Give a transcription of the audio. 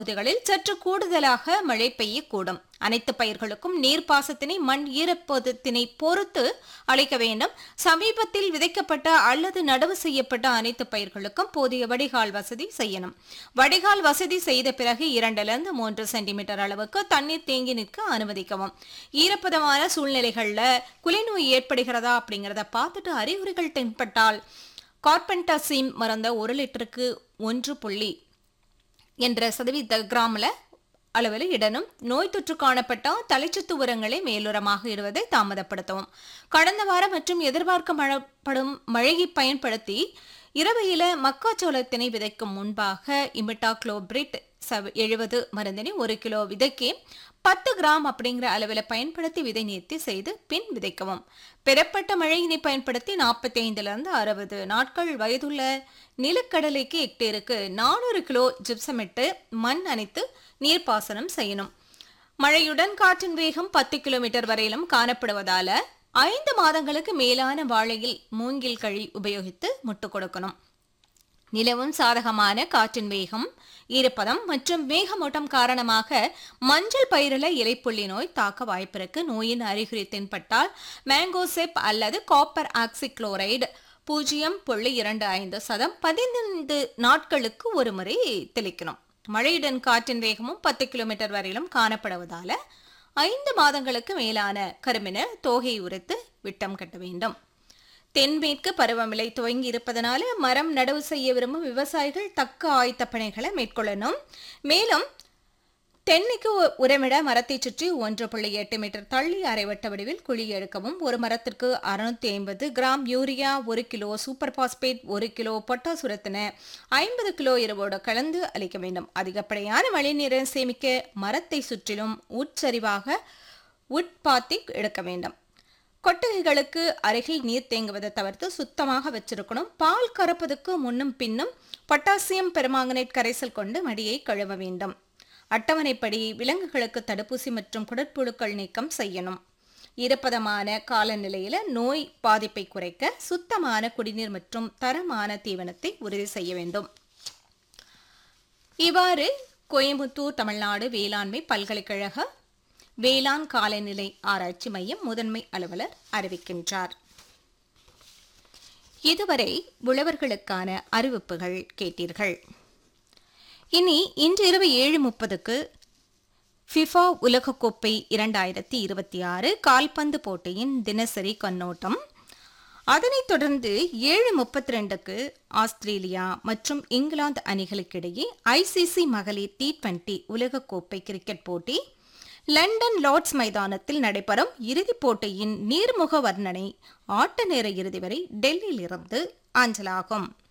பகுதிகளில் சற்று கூடுதலாக மழை பெய்யக்கூடும் அனைத்து பயிர்களுக்கும் நீர்ப்பாசத்தினை மண் ஈரப்பதத்தினை பொறுத்து அளிக்க வேண்டும் சமீபத்தில் விதைக்கப்பட்ட அல்லது நடவு செய்யப்பட்ட அனைத்து பயிர்களுக்கும் போதிய வடிகால் வசதி செய்யணும் வடிகால் வசதி செய்த பிறகு இரண்டிலிருந்து மூன்று சென்டிமீட்டர் அளவுக்கு தண்ணீர் தேங்கி நிற்க அனுமதிக்கவும் ஈரப்பதமான சூழ்நிலைகள்ல குலைநோய் ஏற்படுகிறதா அப்படிங்கறத பார்த்துட்டு அறிகுறிகள் தென்பட்டால் கார்பென்டாசிம் மருந்த ஒரு லிட்டருக்கு ஒன்று புள்ளி என்ற சதவீத கிராமில் அளவில் இடனும் நோய் தொற்று காணப்பட்டால் தலைச்சத்து உரங்களை மேலுரமாக இடுவதை தாமதப்படுத்தவும் கடந்த வாரம் மற்றும் எதிர்பார்க்கப்படும் மழையை பயன்படுத்தி இரவையில மக்காச்சோளத்தினை விதைக்கும் முன்பாக இமிட்டாக்ளோபிரிட் எழுபது மருந்தினை ஒரு கிலோ விதைக்கு பத்து கிராம் அப்படிங்கிற அளவில் பயன்படுத்தி விதை நீர்த்தி செய்து பின் விதைக்கவும் பெறப்பட்ட மழையினை பயன்படுத்தி நாற்பத்தி ஐந்துலேருந்து அறுபது நாட்கள் வயதுள்ள நிலக்கடலைக்கு ஹெக்டேருக்கு நானூறு கிலோ ஜிப்சமிட்டு மண் அணைத்து நீர்ப்பாசனம் செய்யணும் மழையுடன் காற்றின் வேகம் பத்து கிலோமீட்டர் வரையிலும் காணப்படுவதால ஐந்து மாதங்களுக்கு மேலான வாழையில் மூங்கில் கழி உபயோகித்து முட்டு கொடுக்கணும் நிலவும் சாதகமான காற்றின் வேகம் ஈரப்பதம் மற்றும் மேகமூட்டம் காரணமாக மஞ்சள் பயிரில இலைப்புள்ளி நோய் தாக்க வாய்ப்பிருக்கு நோயின் அறிகுறி தென்பட்டால் மேங்கோசெப் அல்லது காப்பர் ஆக்சிக்ளோரைடு பூஜ்ஜியம் புள்ளி இரண்டு ஐந்து சதம் பதினைந்து நாட்களுக்கு ஒரு முறை தெளிக்கணும் மழையுடன் காற்றின் வேகமும் பத்து கிலோமீட்டர் வரையிலும் காணப்படுவதால ஐந்து மாதங்களுக்கு மேலான கருமின தோகை உரைத்து விட்டம் கட்ட வேண்டும் தென்மேற்கு பருவமழை துவங்கி இருப்பதனால மரம் நடவு செய்ய விரும்பும் விவசாயிகள் தக்க ஆயத்த பணிகளை மேற்கொள்ளணும் மேலும் தென்னைக்கு உ- உரமிட மரத்தை சுற்றி ஒன்று புள்ளி எட்டு மீட்டர் தள்ளி அரைவட்ட வடிவில் குழி எடுக்கவும் ஒரு மரத்திற்கு அறுநூத்தி ஐம்பது கிராம் யூரியா ஒரு கிலோ சூப்பர் பாஸ்பேட் ஒரு கிலோ பொட்டாஸ் உரத்தின ஐம்பது கிலோ இரவோடு கலந்து அளிக்க வேண்டும் அதிகப்படியான மழைநீரை சேமிக்க மரத்தை சுற்றிலும் உட்சரிவாக உட்பாத்தி எடுக்க வேண்டும் கொட்டகைகளுக்கு அருகில் நீர் தேங்குவதை தவிர்த்து சுத்தமாக வச்சிருக்கணும் பால் கறப்பதுக்கு முன்னும் பின்னும் பொட்டாசியம் பெருமாங்கனேட் கரைசல் கொண்டு மடியை கழுவ வேண்டும் அட்டவணைப்படி விலங்குகளுக்கு தடுப்பூசி மற்றும் குடற்புழுக்கள் நீக்கம் செய்யணும் ஈரப்பதமான காலநிலையில நோய் பாதிப்பை குறைக்க சுத்தமான குடிநீர் மற்றும் தரமான தீவனத்தை உறுதி செய்ய வேண்டும் இவ்வாறு கோயம்புத்தூர் தமிழ்நாடு வேளாண்மை பல்கலைக்கழக வேளாண் காலநிலை ஆராய்ச்சி மையம் முதன்மை அலுவலர் அறிவிக்கின்றார் இதுவரை உழவர்களுக்கான அறிவிப்புகள் கேட்டீர்கள் இனி இன்று இரவு ஏழு முப்பதுக்கு ஃபிஃபா உலகக்கோப்பை இரண்டாயிரத்தி இருபத்தி ஆறு கால்பந்து போட்டியின் தினசரி கண்ணோட்டம் அதனைத் தொடர்ந்து ஏழு முப்பத்தி ரெண்டுக்கு ஆஸ்திரேலியா மற்றும் இங்கிலாந்து அணிகளுக்கிடையே ஐசிசி மகளிர் டி டுவெண்டி உலகக்கோப்பை கிரிக்கெட் போட்டி லண்டன் லார்ட்ஸ் மைதானத்தில் நடைபெறும் இறுதிப் போட்டியின் நீர்முக வர்ணனை ஆட்ட நேர இறுதி வரை டெல்லியிலிருந்து அஞ்சலாகும்